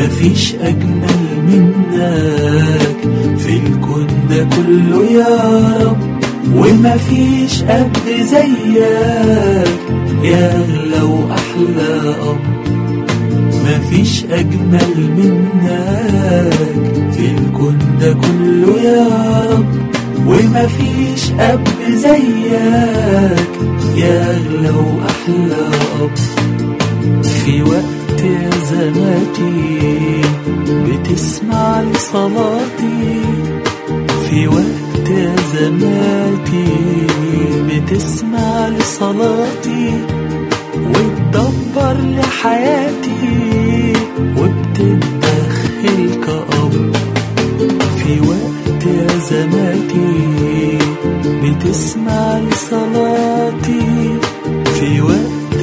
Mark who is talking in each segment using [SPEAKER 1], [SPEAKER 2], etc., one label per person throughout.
[SPEAKER 1] مفيش أجمل منك في الكون ده كله يا رب ومفيش أب زيك يا أغلى وأحلى أب مفيش أجمل منك في الكون ده كله يا رب ومفيش أب زيك يا أغلى وأحلى أب في وقت زماتي بتسمع لصلاتي في وقت زماتي بتسمع لصلاتي وتدبر لحياتي وبتتدخل كأب في وقت زماتي بتسمع لصلاتي في وقت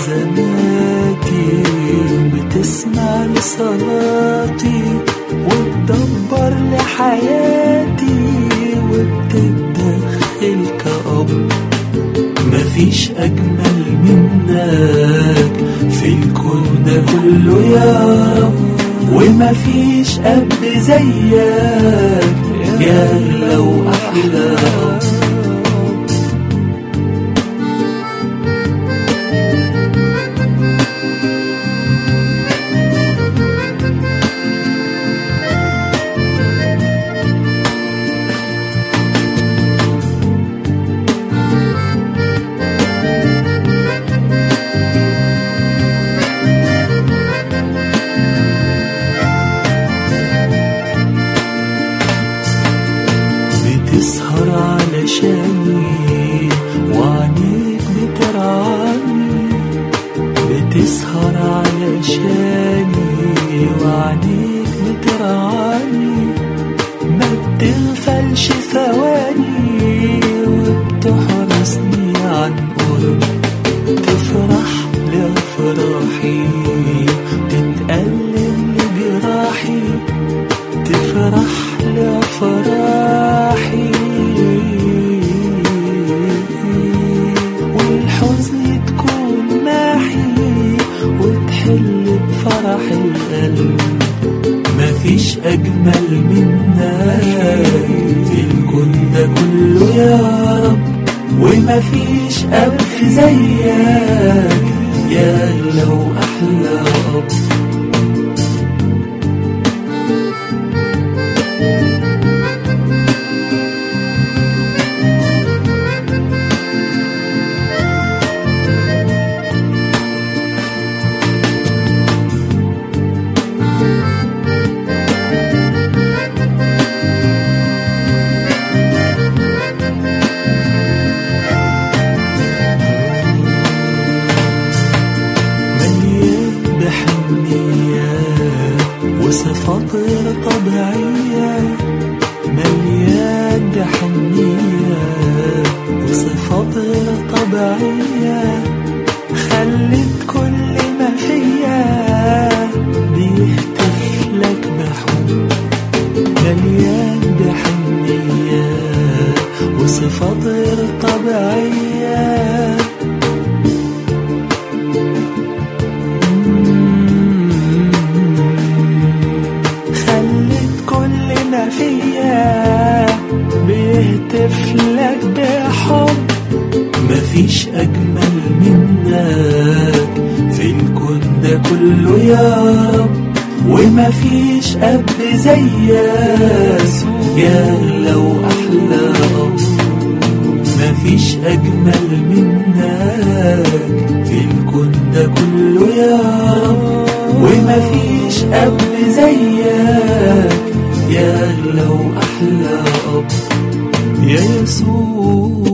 [SPEAKER 1] زماتي بتسمع لصلاتي وتدبر لحياتي وبتتدخل كأب مفيش أجمل منك في الكون ده كله يا رب ومفيش أب زيك يا أغلى وأحلى أب بتسهر علشاني وعنيك بترعاني بتسهر علشاني وعنيك بترعاني ما بتغفلش ثواني وبتحرسني عن قرب تفرح لأفراحي تتألم لجراحي تفرح لأفراحي والحزن تكون ماحي وتحل بفرح القلب مفيش أجمل منك في الكون ده كله يا رب ومفيش أب زيك يا أغلى وأحلى أب مليان بحنية وصفات غير طبيعية مليان بحنية وصفات غير طبيعية خلت كل ما فيا بيهتف لك بحب مليان بحنية وصفات غير طبيعية خلت كل ما فيا بيهتف لك بحب مفيش أجمل منك في الكون ده كله يا رب ومفيش أب زيك يا أغلى وأحلى أب مفيش أجمل منك في الكون ده كله يا رب ومفيش أب زيك يا أغلى وأحلى أب يا يسوع